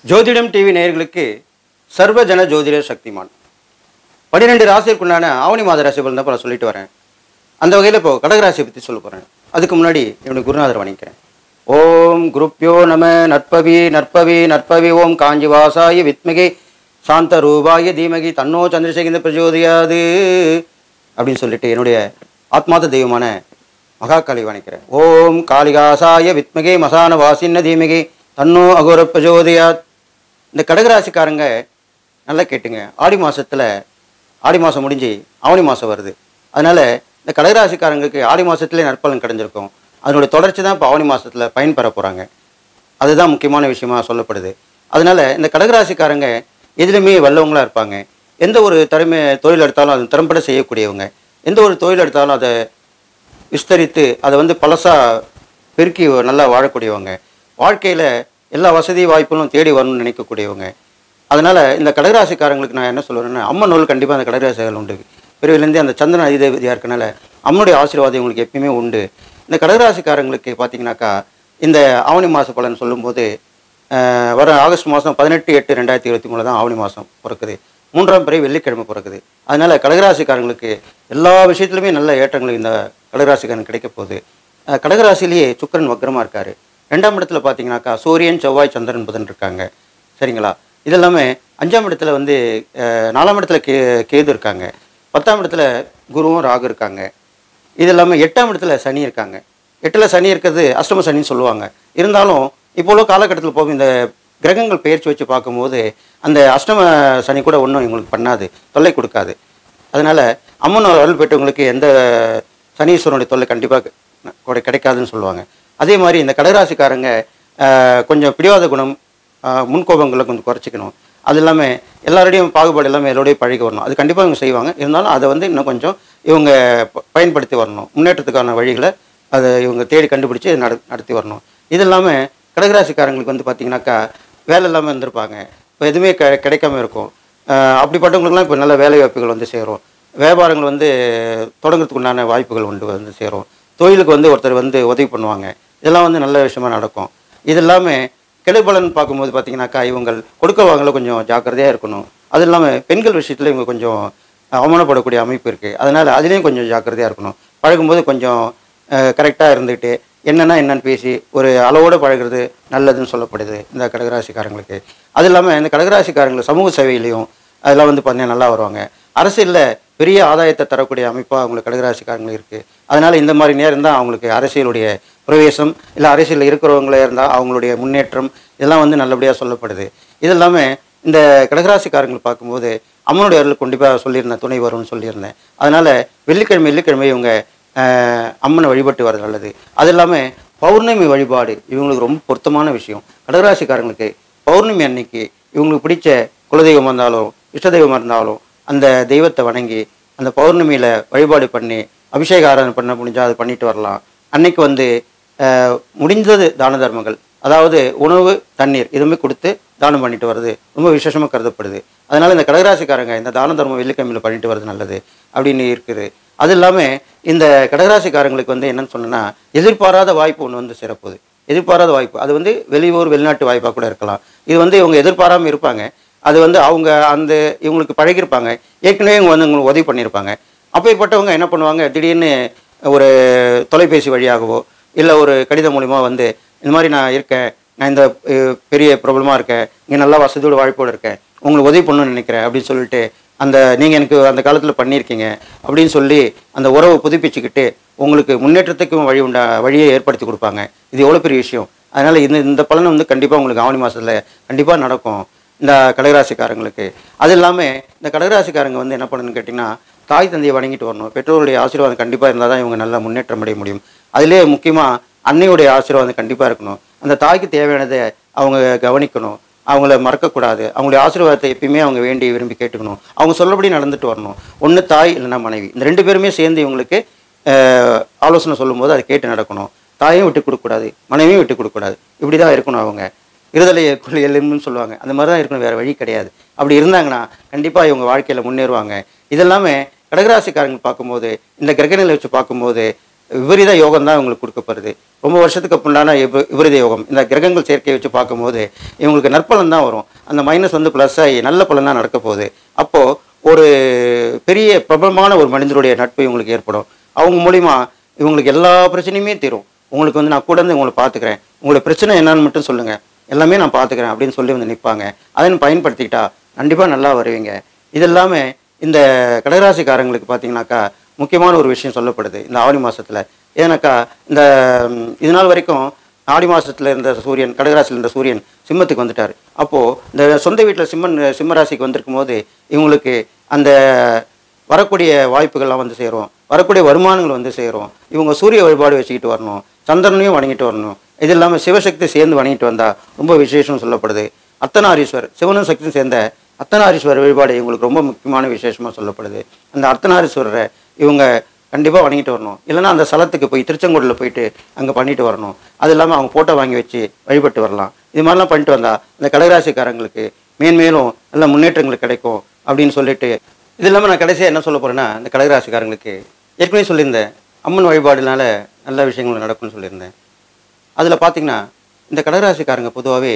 ஜோதிடம் டிவி நேயர்களுக்கு சர்வஜன ஜோதிட சக்திமான் பன்னிரெண்டு ராசிக்குண்டான ஆவணி மாத ராசி பலன் தான் இப்ப நான் சொல்லிட்டு வரேன் அந்த வகையில் இப்போ கடகராசியை பற்றி சொல்ல போகிறேன் அதுக்கு முன்னாடி என்னுடைய குருநாதர் வணங்கிக்கிறேன் ஓம் குருப்யோ நம நற்பவி நற்பவி நற்பவி ஓம் காஞ்சி வாசாய வித்மகி சாந்த ரூபாய தீமகி தன்னோ சந்திரசேகர பிரஜோதியாது அப்படின்னு சொல்லிட்டு என்னுடைய ஆத்மாத தெய்வமான மகாகாளி வணக்கிறேன் ஓம் காளிகாசாய வித்மகே மசான வாசின்ன தீமகி தன்னோ அகோர பிரஜோதியாத் இந்த கடகராசிக்காரங்க நல்லா கேட்டுங்க ஆடி மாசத்துல ஆடி மாதம் முடிஞ்சு ஆவணி மாதம் வருது அதனால இந்த கடகராசிக்காரங்களுக்கு ஆடி மாதத்துலேயே நற்பலன் கிடைஞ்சிருக்கும் அதனுடைய தொடர்ச்சி தான் இப்போ ஆவணி மாதத்தில் பயன்பெற போகிறாங்க அதுதான் முக்கியமான விஷயமா சொல்லப்படுது அதனால இந்த கடகராசிக்காரங்க எதுலையுமே வல்லவங்களா இருப்பாங்க எந்த ஒரு திறமை தொழில் எடுத்தாலும் அது திறம்பட செய்யக்கூடியவங்க எந்த ஒரு தொழில் எடுத்தாலும் அதை விஸ்தரித்து அதை வந்து பழசாக பெருக்கி நல்லா வாழக்கூடியவங்க வாழ்க்கையில் எல்லா வசதி வாய்ப்புகளும் தேடி வரணும்னு நினைக்கக்கூடியவங்க அதனால் இந்த கடகராசிக்காரங்களுக்கு நான் என்ன சொல்லுவேன்னா அம்மன் நூல் கண்டிப்பாக அந்த கடகராசிகள் உண்டு பிறவிலேருந்தே அந்த சந்திரன் அதிதேவதியாக இருக்கனால அம்மனுடைய ஆசீர்வாதம் உங்களுக்கு எப்பயுமே உண்டு இந்த கடகராசிக்காரங்களுக்கு பார்த்தீங்கன்னாக்கா இந்த ஆவணி மாத பலன் சொல்லும்போது ஆஹ், வர ஆகஸ்ட் மாதம் பதினெட்டு எட்டு ரெண்டாயிரத்தி இருபத்தி மூணு தான் ஆவணி மாதம் பிறக்குது மூன்றாம் பிறை வெள்ளிக்கிழமை பிறக்குது அதனால கடகராசிக்காரங்களுக்கு எல்லா விஷயத்துலையுமே நல்ல ஏற்றங்கள் இந்த கடகராசிக்காரன் கிடைக்க போகுது அஹ் கடகராசிலேயே சுக்கிரன் வக்ரமாக இருக்காரு ரெண்டாம் இடத்துல பார்த்தீங்கன்னாக்கா சூரியன் செவ்வாய் சந்திரன் புதன் இருக்காங்க சரிங்களா இது எல்லாமே அஞ்சாம் இடத்துல வந்து அஹ், நாலாம் இடத்துல கே கேது இருக்காங்க பத்தாம் இடத்துல குருவும் ராகு இருக்காங்க இது இல்லாமல் எட்டாம் இடத்துல சனி இருக்காங்க எட்டில் சனி இருக்கிறது அஷ்டம சனின்னு சொல்லுவாங்க இருந்தாலும் இப்போ உள்ள காலகட்டத்தில் போகும் இந்த கிரகங்கள் பெயர்ச்சி வச்சு பார்க்கும்போது அந்த அஷ்டம சனி கூட ஒன்றும் இவங்களுக்கு பண்ணாது தொல்லை கொடுக்காது அதனால் அம்மன் அருள் பெற்றவங்களுக்கு எந்த சனீஸ்வரனுடைய தொல்லை கண்டிப்பாக கிடைக்காதுன்னு சொல்லுவாங்க அதே மாதிரி இந்த கடகராசிக்காரங்க ஆஹ், கொஞ்சம் பிடிவாத குணம் ஆஹ், முன்கோபங்களை கொஞ்சம் குறைச்சிக்கணும் அது இல்லாமல் எல்லாரோடையும் பாகுபாடு எல்லாமே எல்லாரோடையும் பழகி வரணும் அது கண்டிப்பாக இவங்க செய்வாங்க இருந்தாலும் அதை வந்து இன்னும் கொஞ்சம் இவங்க ப- பயன்படுத்தி வரணும் முன்னேற்றத்துக்கான வழிகளை அதை இவங்க தேடி கண்டுபிடிச்சு நட நடத்தி வரணும் இது இல்லாமல் கடகராசிக்காரங்களுக்கு வந்து பார்த்திங்கனாக்கா வேலை இல்லாமல் இருந்திருப்பாங்க இப்போ எதுவுமே க கிடைக்காம இருக்கும் ஆஹ் அப்படிப்பட்டவங்களுக்குலாம் இப்போ நல்ல வேலை வாய்ப்புகள் வந்து சேரும் வியாபாரங்கள் வந்து தொடங்குறதுக்கு உண்டான வாய்ப்புகள் உண்டு வந்து சேரும் தொழிலுக்கு வந்து ஒருத்தர் வந்து உதவி பண்ணுவாங்க இதெல்லாம் வந்து நல்ல விஷயமா நடக்கும் இது இல்லாமல் கெடுபலன் பார்க்கும்போது பார்த்தீங்கன்னாக்கா இவங்கள் கொடுக்க வாங்கல கொஞ்சம் ஜாக்கிரதையாக இருக்கணும் அது இல்லாமல் பெண்கள் விஷயத்தில் இவங்க கொஞ்சம் அவமானப்படக்கூடிய அமைப்பு இருக்குது அதனால் அதுலேயும் கொஞ்சம் ஜாக்கிரதையாக இருக்கணும் பழகும்போது கொஞ்சம் கரெக்டாக இருந்துட்டு என்னென்னா என்னன்னு பேசி ஒரு அளவோடு பழகுறது நல்லதுன்னு சொல்லப்படுது இந்த கடகராசிக்காரங்களுக்கு அது இல்லாமல் இந்த கடகராசிக்காரங்களுக்கு சமூக சேவையிலையும் அதெல்லாம் வந்து பார்த்தீங்கன்னா நல்லா வருவாங்க அரசியலில் பெரிய ஆதாயத்தை தரக்கூடிய அமைப்பாக அவங்களுக்கு கடகராசிக்காரங்களுக்கு இருக்குது அதனால் இந்த மாதிரி நேரம் தான் அவங்களுக்கு அரசியலுடைய பிரவேசம் இல்லை அரசியலில் இருக்கிறவங்களே இருந்தால் அவங்களுடைய முன்னேற்றம் இதெல்லாம் வந்து நல்லபடியாக சொல்லப்படுது இது இல்லாமல் இந்த கடகராசிக்காரங்களை பார்க்கும்போது அம்மனுடைய அருள் கண்டிப்பாக சொல்லியிருந்தேன் துணை வரும்னு சொல்லியிருந்தேன் அதனால் வெள்ளிக்கிழமை வெள்ளிக்கிழமை இவங்க ஆஹ், அம்மனை வழிபட்டு வர்றது நல்லது அது இல்லாமல் பௌர்ணமி வழிபாடு இவங்களுக்கு ரொம்ப பொருத்தமான விஷயம் கடகராசிக்காரங்களுக்கு பௌர்ணமி அன்னைக்கு இவங்களுக்கு பிடிச்ச குலதெய்வமாக இருந்தாலும் இஷ்ட தெய்வமாக இருந்தாலும் அந்த தெய்வத்தை வணங்கி அந்த பௌர்ணமியில் வழிபாடு பண்ணி அபிஷேக ஆராதனை பண்ண முடிஞ்சால் அது பண்ணிட்டு வரலாம் அன்னைக்கு வந்து ஆஹ், முடிந்தது தான தர்மங்கள் அதாவது உணவு தண்ணீர் இதுவுமே கொடுத்து தானம் பண்ணிட்டு வர்றது ரொம்ப விசேஷமாக கருதப்படுது அதனால இந்த கடகராசிக்காரங்க இந்த தான தர்மம் வெள்ளிக்கிழமையில் பண்ணிட்டு வர்றது நல்லது அப்படின்னு இருக்குது அது இல்லாமல் இந்த கடகராசிக்காரங்களுக்கு வந்து என்னன்னு சொன்னேன்னா எதிர்பாராத வாய்ப்பு ஒன்று வந்து சிறப்புது எதிர்பாராத வாய்ப்பு அது வந்து வெளியூர் வெளிநாட்டு வாய்ப்பாக கூட இருக்கலாம் இது வந்து இவங்க எதிர்பாராமல் இருப்பாங்க அது வந்து அவங்க அந்த இவங்களுக்கு பழகியிருப்பாங்க ஏற்கனவே இவங்க வந்து உங்களுக்கு உதவி பண்ணியிருப்பாங்க அப்பேற்பட்டவங்க என்ன பண்ணுவாங்க திடீர்னு ஒரு தொலைபேசி வழியாகவோ இல்லை ஒரு கடிதம் மூலிமா வந்து இந்த மாதிரி நான் இருக்கேன் நான் இந்த அஹ், பெரிய ப்ராப்ளமாக இருக்கேன் இங்கே நல்லா வசதியோட வாழ்ப்போடு இருக்கேன் உங்களுக்கு உதவி பண்ணணும்னு நினைக்கிறேன் அப்படின்னு சொல்லிட்டு அந்த நீங்கள் எனக்கு அந்த காலத்தில் பண்ணியிருக்கீங்க அப்படின்னு சொல்லி அந்த உறவை புதுப்பிச்சுக்கிட்டு உங்களுக்கு முன்னேற்றத்துக்கும் வழி உண்டா வழியை ஏற்படுத்தி கொடுப்பாங்க இது எவ்வளோ பெரிய விஷயம் அதனால் இந்த இந்த பலன் வந்து கண்டிப்பாக உங்களுக்கு ஆவணி மாதத்தில் கண்டிப்பாக நடக்கும் இந்த கடகராசிக்காரங்களுக்கு அது இல்லாமல் இந்த கடகராசிக்காரங்க வந்து என்ன பண்ணணும்னு கேட்டிங்கன்னா தாய் தந்தையை வணங்கிட்டு வரணும் பெற்றோருடைய ஆசீர்வாதம் கண்டிப்பாக இருந்தால் தான் இவங்க நல்லா முன்னேற்றம் அடைய முடியும் அதிலே முக்கியமாக அன்னையுடைய ஆசீர்வாதம் கண்டிப்பாக இருக்கணும் அந்த தாய்க்கு தேவையானதை அவங்க கவனிக்கணும் அவங்கள மறக்கக்கூடாது அவங்களுடைய ஆசீர்வாதத்தை எப்பயுமே அவங்க வேண்டி விரும்பி கேட்டுக்கணும் அவங்க சொல்லபடி நடந்துட்டு வரணும் ஒன்று தாய் இல்லைன்னா மனைவி இந்த ரெண்டு பேருமே சேர்ந்து இவங்களுக்கு ஆஹ், ஆலோசனை சொல்லும்போது அதை கேட்டு நடக்கணும் தாயும் விட்டு கொடுக்கக்கூடாது மனைவியும் விட்டு கொடுக்கக்கூடாது இப்படி தான் இருக்கணும் அவங்க இருதலைக்குள் எலும்புன்னு சொல்லுவாங்க அந்த மாதிரி தான் இருக்கணும் வேறு வழி கிடையாது அப்படி இருந்தாங்கன்னா கண்டிப்பாக இவங்க வாழ்க்கையில் முன்னேறுவாங்க இதெல்லாமே கடகராசிக்காரங்க பார்க்கும்போது இந்த கிரகநிலை வச்சு பார்க்கும்போது விபரீத யோகம் தான் இவங்களுக்கு கொடுக்கப்படுது ரொம்ப வருஷத்துக்கு உண்டான விப- விபரீத யோகம் இந்த கிரகங்கள் சேர்க்கையை வச்சு பார்க்கும்போது இவங்களுக்கு நற்பலன் தான் வரும் அந்த மைனஸ் வந்து ப்ளஸ் ஆகி நல்ல பலன் தான் நடக்க போகுது அப்போது ஒரு பெரிய பிரபலமான ஒரு மனிதருடைய நட்பு இவங்களுக்கு ஏற்படும் அவங்க மூலிமா இவங்களுக்கு எல்லா பிரச்சனையுமே தீரும் உங்களுக்கு வந்து நான் கூட இருந்து உங்களை பார்த்துக்கிறேன் உங்களோட பிரச்சனை என்னன்னு மட்டும் சொல்லுங்கள் எல்லாமே நான் பார்த்துக்கிறேன் அப்படின்னு சொல்லி வந்து நிற்பாங்க அதை பயன்படுத்திக்கிட்டா கண்டிப்பாக நல்லா வருவீங்க இது இல்லாமல் இந்த கடகராசிக்காரங்களுக்கு பார்த்தீங்கன்னாக்கா முக்கியமான ஒரு விஷயம் சொல்லப்படுது இந்த ஆவணி மாதத்தில் ஏன்னாக்கா இந்த ம், இது நாள் வரைக்கும் ஆடி மாதத்தில் இருந்த சூரியன் கடகராசியில் இருந்த சூரியன் சிம்மத்துக்கு வந்துட்டார் அப்போது இந்த சொந்த வீட்டில் சிம்மன் சிம்மராசிக்கு வந்திருக்கும் போது இவங்களுக்கு அந்த வரக்கூடிய வாய்ப்புகள்லாம் வந்து சேரும் வரக்கூடிய வருமானங்கள் வந்து சேரும் இவங்க சூரிய வழிபாடு வச்சுக்கிட்டு வரணும் சந்திரனையும் வணங்கிட்டு வரணும் இது இல்லாமல் சிவசக்தி சேர்ந்து வணங்கிட்டு வந்தால் ரொம்ப விசேஷம் சொல்லப்படுது அர்த்தநாரீஸ்வர் சிவனும் சக்தியும் சேர்ந்த அர்த்தநாரீஸ்வரர் வழிபாடு இவங்களுக்கு ரொம்ப முக்கியமான விசேஷமாக சொல்லப்படுது அந்த அர்த்தநாரீஸ்வரரை இவங்க கண்டிப்பாக வணங்கிட்டு வரணும் இல்லைன்னா அந்த ஸ்தலத்துக்கு போய் திருச்செங்கோடில் போயிட்டு அங்கே பண்ணிட்டு வரணும் அது இல்லாமல் அவங்க ஃபோட்டோ வாங்கி வச்சு வழிபட்டு வரலாம் இது மாதிரிலாம் பண்ணிட்டு வந்தால் இந்த கடகராசிக்காரங்களுக்கு மேன்மேலும் நல்ல முன்னேற்றங்கள் கிடைக்கும் அப்படின்னு சொல்லிட்டு இது இல்லாமல் நான் கடைசியாக என்ன சொல்ல போகிறேன்னா இந்த கடகராசிக்காரங்களுக்கு ஏற்கனவே சொல்லியிருந்தேன் அம்மன் வழிபாடுனால நல்ல விஷயங்கள் நடக்கும்னு சொல்லியிருந்தேன் அதில் பார்த்தீங்கன்னா இந்த கடகராசிக்காரங்க பொதுவாகவே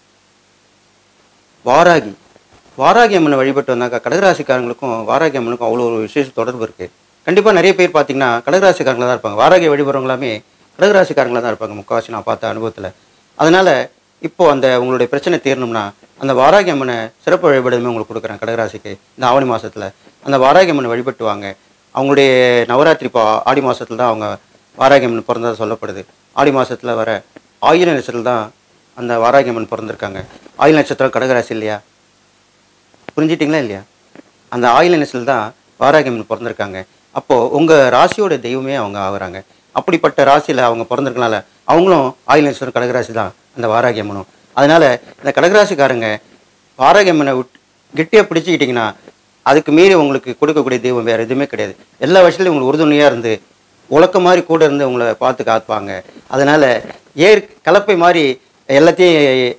வாராகி வாராகி அம்மனை வழிபட்டு வந்தாக்கா கடகராசிக்காரங்களுக்கும் வாராகி அம்மனுக்கும் அவ்வளோ ஒரு விசேஷ தொடர்பு இருக்குது கண்டிப்பாக நிறைய பேர் பார்த்தீங்கன்னா கடகராசிக்காரங்களா தான் இருப்பாங்க வாராகி வழிபடுறவங்க எல்லாமே கடகராசிக்காரங்களா தான் இருப்பாங்க முக்கால்வாசி நான் பார்த்த அனுபவத்தில் அதனால் இப்போ அந்த உங்களுடைய பிரச்சனை தீரணும்னா அந்த வாராகி அம்மனை சிறப்பு வழிபாடுமே உங்களுக்கு கொடுக்குறேன் கடகராசிக்கு இந்த ஆவணி மாதத்தில் அந்த வாராகி அம்மனை வழிபட்டு வாங்க அவங்களுடைய நவராத்திரி இப்போ ஆடி மாதத்தில் தான் அவங்க வாராகி அம்மன் பிறந்ததாக சொல்லப்படுது ஆடி மாதத்தில் வர ஆயிர நட்சத்திரத்தில் தான் அந்த வாராகி அம்மன் பிறந்திருக்காங்க ஆயுள் நட்சத்திரம் கடகராசி இல்லையா புரிஞ்சிட்டிங்களா இல்லையா அந்த ஆயுள் நட்சத்திரத்தில் தான் வாராகி அம்மன் பிறந்திருக்காங்க அப்போது உங்கள் ராசியோட தெய்வமே அவங்க ஆகுறாங்க அப்படிப்பட்ட ராசியில் அவங்க பிறந்திருக்கனால அவங்களும் ஆயுள் நட்சத்திரம் கடகராசி தான் அந்த வாராகி அம்மனும் அதனால் இந்த கடகராசிக்காரங்க வாராகி அம்மனை விட் கெட்டியாக பிடிச்சிக்கிட்டிங்கன்னா அதுக்கு மீறி உங்களுக்கு கொடுக்கக்கூடிய தெய்வம் வேறு எதுவுமே கிடையாது எல்லா விஷயத்துலையும் உங்களுக்கு உறுதுணையாக இருந்து உலக்க மாதிரி கூட இருந்து உங்களை பார்த்து காப்பாங்க அதனால் ஏர் கலப்பை மாதிரி எல்லாத்தையும்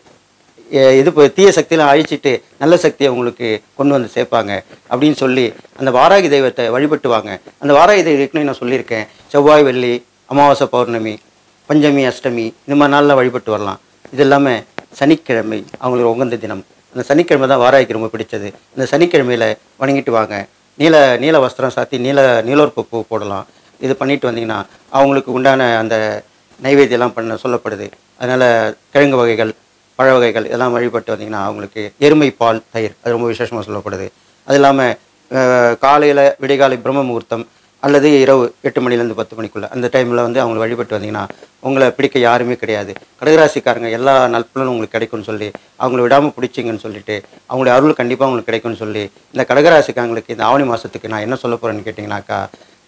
எ- இது ப- தீய சக்தியெல்லாம் அழிச்சிட்டு நல்ல சக்தியை உங்களுக்கு கொண்டு வந்து சேர்ப்பாங்க அப்படின்னு சொல்லி அந்த வாராகி தெய்வத்தை வழிபட்டு வாங்க அந்த வாராகி தெய்வத்துக்குன்னு நான் சொல்லியிருக்கேன் செவ்வாய் வெள்ளி அமாவாசை பௌர்ணமி பஞ்சமி அஷ்டமி இந்த மாதிரி நாளில் வழிபட்டு வரலாம் இது இல்லாமல் சனிக்கிழமை அவங்களுக்கு உகந்த தினம் அந்த சனிக்கிழமை தான் வாராய்க்கு ரொம்ப பிடிச்சது இந்த சனிக்கிழமையில் வணங்கிட்டு வாங்க நீல நீல வஸ்திரம் சாத்தி நீல நீலோர்ப்பு பூ போடலாம் இது பண்ணிட்டு வந்தீங்கன்னா அவங்களுக்கு உண்டான அந்த நைவேத்தியெல்லாம் பண்ண சொல்லப்படுது அதனால் கிழங்கு வகைகள் பழ வகைகள் இதெல்லாம் வழிபட்டு வந்தீங்கன்னா அவங்களுக்கு எருமை பால் தயிர் அது ரொம்ப விசேஷமாக சொல்லப்படுது அது இல்லாமல் காலையில் விடிகாலை பிரம்ம முகூர்த்தம் அல்லது இரவு எட்டு மணிலேருந்து பத்து மணிக்குள்ளே அந்த டைமில் வந்து அவங்களை வழிபட்டு வந்தீங்கன்னா உங்களை பிடிக்க யாருமே கிடையாது கடகராசிக்காரங்க எல்லா நட்புலனும் உங்களுக்கு கிடைக்கும்னு சொல்லி அவங்கள விடாமல் பிடிச்சிங்கன்னு சொல்லிட்டு அவங்களுடைய அருள் கண்டிப்பாக உங்களுக்கு கிடைக்கும்னு சொல்லி இந்த கடகராசிக்காரங்களுக்கு இந்த ஆவணி மாதத்துக்கு நான் என்ன சொல்ல போகிறேன்னு கேட்டிங்கனாக்கா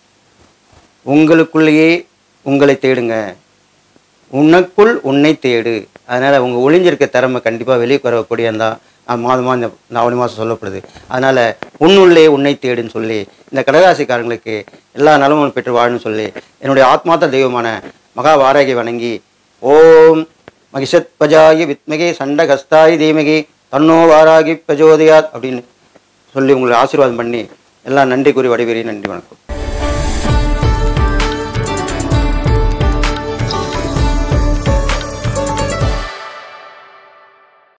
உங்களுக்குள்ளேயே உங்களை தேடுங்க உனக்குள் உன்னை தேடு அதனால் உங்கள் ஒளிஞ்சிருக்க திறமை கண்டிப்பாக வெளியே வரக்கூடிய தான் மாதமாக இந்த இந்த ஆவணி மாதம் சொல்லப்படுது அதனால் உன்னுள்ளே உன்னை தேடுன்னு சொல்லி இந்த கடகராசிக்காரங்களுக்கு எல்லா நலமும் பெற்று வாழணும்னு சொல்லி என்னுடைய ஆத்மார்த்த தெய்வமான மகா வாராகி வணங்கி ஓம் மகிஷத் பஜாயி வித்மகே சண்டகஸ்தாயி தீமகி தன்னோ வாராகி பிரஜோதயாத் அப்படின்னு சொல்லி உங்களை ஆசீர்வாதம் பண்ணி எல்லாம் நன்றி கூறி வடிவேறி நன்றி வணக்கம்